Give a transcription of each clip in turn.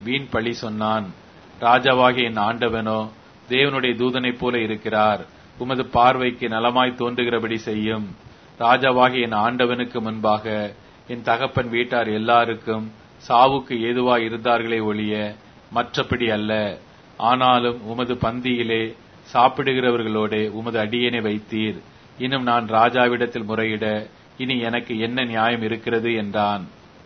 வீண் பழி சொன்னான் ராஜாவாகிய என் ஆண்டவனோ தேவனுடைய தூதனைப் போல இருக்கிறார் உமது பார்வைக்கு நலமாய் தோன்றுகிறபடி செய்யும் ராஜாவாகிய என் ஆண்டவனுக்கு முன்பாக என் தகப்பன் வீட்டார் எல்லாருக்கும் சாவுக்கு ஏதுவாய் இருந்தார்களே ஒழிய மற்றபடி அல்ல ஆனாலும் உமது பந்தியிலே சாப்பிடுகிறவர்களோடே உமது அடியனை வைத்தீர் இன்னும் நான் ராஜாவிடத்தில் முறையிட இனி எனக்கு என்ன நியாயம் இருக்கிறது என்றான்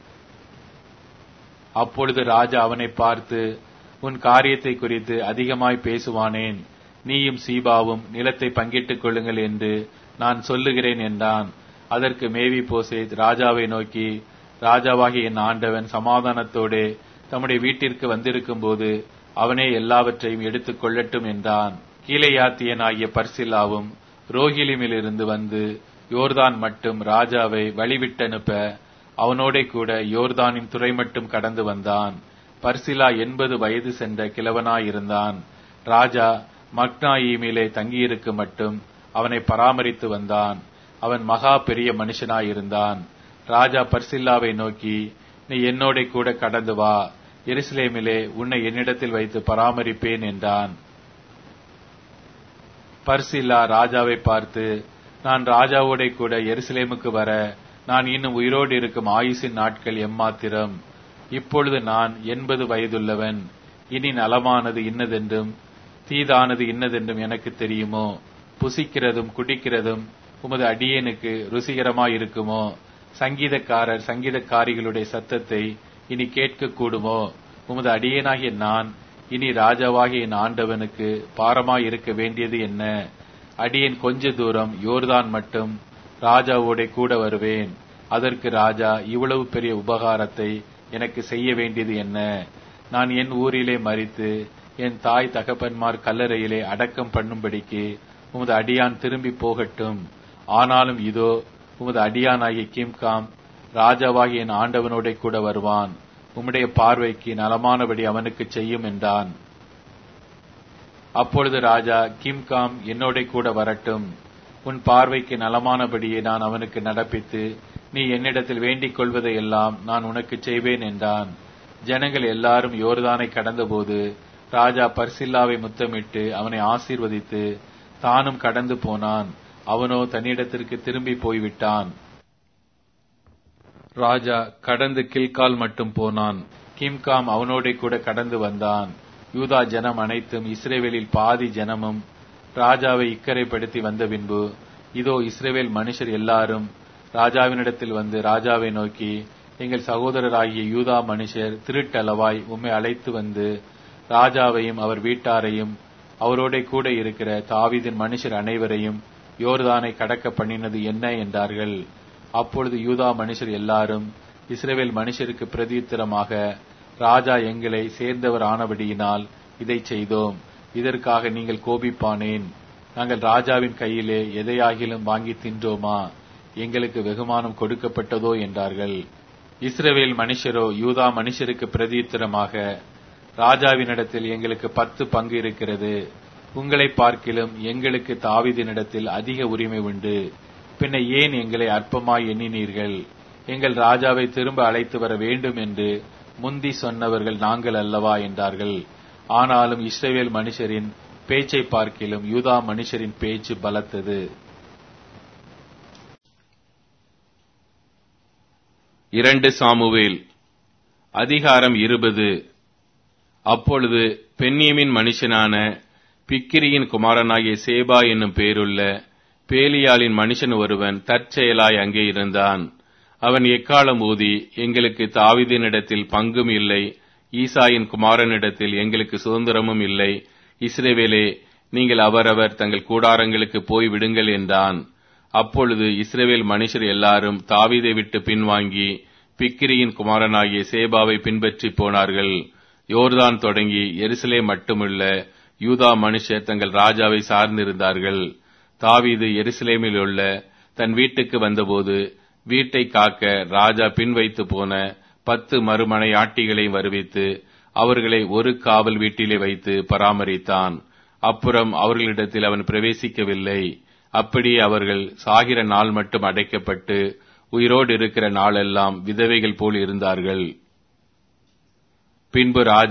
அப்பொழுது ராஜா அவனை பார்த்து உன் காரியத்தை குறித்து அதிகமாய் பேசுவானேன் நீயும் சீபாவும் நிலத்தை பங்கிட்டுக் கொள்ளுங்கள் என்று நான் சொல்லுகிறேன் என்றான் அதற்கு மேவி போசேத் ராஜாவை நோக்கி ராஜாவாகிய என் ஆண்டவன் சமாதானத்தோடே தம்முடைய வீட்டிற்கு வந்திருக்கும் போது அவனே எல்லாவற்றையும் எடுத்துக் கொள்ளட்டும் என்றான் கீழையாத்தியனாகிய பர்சில்லாவும் ரோஹிலிமிலிருந்து வந்து யோர்தான் மட்டும் ராஜாவை வழிவிட்டனுப்ப அவனோடே கூட யோர்தானின் துறை மட்டும் கடந்து வந்தான் பர்சிலா எண்பது வயது சென்ற கிழவனாயிருந்தான் ராஜா மக்னாயீமிலே தங்கியிருக்க மட்டும் அவனை பராமரித்து வந்தான் அவன் மகா பெரிய மனுஷனாயிருந்தான் ராஜா பர்சில்லாவை நோக்கி நீ என்னோட கூட கடந்து வா எருசலேமிலே உன்னை என்னிடத்தில் வைத்து பராமரிப்பேன் என்றான் பர்சில்லா ராஜாவை பார்த்து நான் ராஜாவோட கூட எருசலேமுக்கு வர நான் இன்னும் உயிரோடு இருக்கும் ஆயுசின் நாட்கள் எம்மாத்திரம் இப்பொழுது நான் எண்பது வயதுள்ளவன் இனி நலமானது இன்னதென்றும் தீதானது இன்னதென்றும் எனக்கு தெரியுமோ புசிக்கிறதும் குடிக்கிறதும் உமது அடியேனுக்கு ருசிகரமாயிருக்குமோ சங்கீதக்காரர் சங்கீதக்காரிகளுடைய சத்தத்தை இனி கேட்க கூடுமோ உமது அடியேனாகிய நான் இனி ராஜாவாகிய என் ஆண்டவனுக்கு பாரமாய் இருக்க வேண்டியது என்ன அடியேன் கொஞ்ச தூரம் யோர்தான் மட்டும் ராஜாவோட கூட வருவேன் அதற்கு ராஜா இவ்வளவு பெரிய உபகாரத்தை எனக்கு செய்ய வேண்டியது என்ன நான் என் ஊரிலே மறித்து என் தாய் தகப்பன்மார் கல்லறையிலே அடக்கம் பண்ணும்படிக்கு உமது அடியான் திரும்பி போகட்டும் ஆனாலும் இதோ உமது அடியானாகிய கிம்காம் ராஜாவாகிய என் ஆண்டவனோட கூட வருவான் உம்முடைய பார்வைக்கு நலமானபடி அவனுக்கு செய்யும் என்றான் அப்பொழுது ராஜா கிம்காம் என்னோட கூட வரட்டும் உன் பார்வைக்கு நலமானபடியே நான் அவனுக்கு நடப்பித்து நீ என்னிடத்தில் வேண்டிக் கொள்வதை எல்லாம் நான் உனக்கு செய்வேன் என்றான் ஜனங்கள் எல்லாரும் யோர்தானை கடந்தபோது ராஜா பர்சில்லாவை முத்தமிட்டு அவனை ஆசீர்வதித்து தானும் கடந்து போனான் அவனோ தன்னிடத்திற்கு திரும்பி போய்விட்டான் ராஜா கடந்து கில்கால் மட்டும் போனான் கிம்காம் அவனோட கூட கடந்து வந்தான் யூதா ஜனம் அனைத்தும் இஸ்ரேவேலில் பாதி ஜனமும் ராஜாவை இக்கரைப்படுத்தி வந்த பின்பு இதோ இஸ்ரேவேல் மனுஷர் எல்லாரும் ராஜாவினிடத்தில் வந்து ராஜாவை நோக்கி எங்கள் சகோதரராகிய யூதா மனுஷர் திருட்டளவாய் உம்மை அழைத்து வந்து ராஜாவையும் அவர் வீட்டாரையும் அவரோட கூட இருக்கிற தாவீதின் மனுஷர் அனைவரையும் யோர்தானை கடக்க பண்ணினது என்ன என்றார்கள் அப்பொழுது யூதா மனுஷர் எல்லாரும் இஸ்ரேவேல் மனுஷருக்கு பிரதியுத்தரமாக ராஜா எங்களை சேர்ந்தவர் ஆனபடியினால் இதை செய்தோம் இதற்காக நீங்கள் கோபிப்பானேன் நாங்கள் ராஜாவின் கையிலே எதையாகிலும் வாங்கி தின்றோமா எங்களுக்கு வெகுமானம் கொடுக்கப்பட்டதோ என்றார்கள் இஸ்ரவேல் மனுஷரோ யூதா மனுஷருக்கு பிரதியுத்தரமாக ராஜாவினிடத்தில் எங்களுக்கு பத்து பங்கு இருக்கிறது உங்களை பார்க்கிலும் எங்களுக்கு தாவிதினிடத்தில் அதிக உரிமை உண்டு பின்ன ஏன் எங்களை அற்பமாய் எண்ணினீர்கள் எங்கள் ராஜாவை திரும்ப அழைத்து வர வேண்டும் என்று முந்தி சொன்னவர்கள் நாங்கள் அல்லவா என்றார்கள் ஆனாலும் இஸ்ரேவேல் மனுஷரின் பேச்சை பார்க்கிலும் யூதா மனுஷரின் பேச்சு பலத்தது இரண்டு சாமுவேல் அதிகாரம் இருபது அப்பொழுது பென்னியமின் மனுஷனான பிக்கிரியின் குமாரனாகிய சேபா என்னும் பேருள்ள பேலியாளின் மனுஷன் ஒருவன் தற்செயலாய் அங்கே இருந்தான் அவன் எக்காலம் ஊதி எங்களுக்கு தாவிதினிடத்தில் பங்கும் இல்லை ஈசாயின் குமாரனிடத்தில் எங்களுக்கு சுதந்திரமும் இல்லை இஸ்ரேவேலே நீங்கள் அவரவர் தங்கள் கூடாரங்களுக்கு போய் விடுங்கள் என்றான் அப்பொழுது இஸ்ரேவேல் மனுஷர் எல்லாரும் தாவீதை விட்டு பின்வாங்கி பிக்கிரியின் குமாரனாகிய சேபாவை பின்பற்றி போனார்கள் யோர்தான் தொடங்கி எருசலே மட்டுமல்ல யூதா மனுஷர் தங்கள் ராஜாவை சார்ந்திருந்தார்கள் தாவீது எருசலேமில் உள்ள தன் வீட்டுக்கு வந்தபோது வீட்டை காக்க ராஜா பின் வைத்து போன பத்து மறுமனை ஆட்டிகளை வருவித்து அவர்களை ஒரு காவல் வீட்டிலே வைத்து பராமரித்தான் அப்புறம் அவர்களிடத்தில் அவன் பிரவேசிக்கவில்லை அப்படியே அவர்கள் சாகிற நாள் மட்டும் அடைக்கப்பட்டு உயிரோடு இருக்கிற நாளெல்லாம் விதவைகள் போல் இருந்தார்கள் பின்பு ராஜா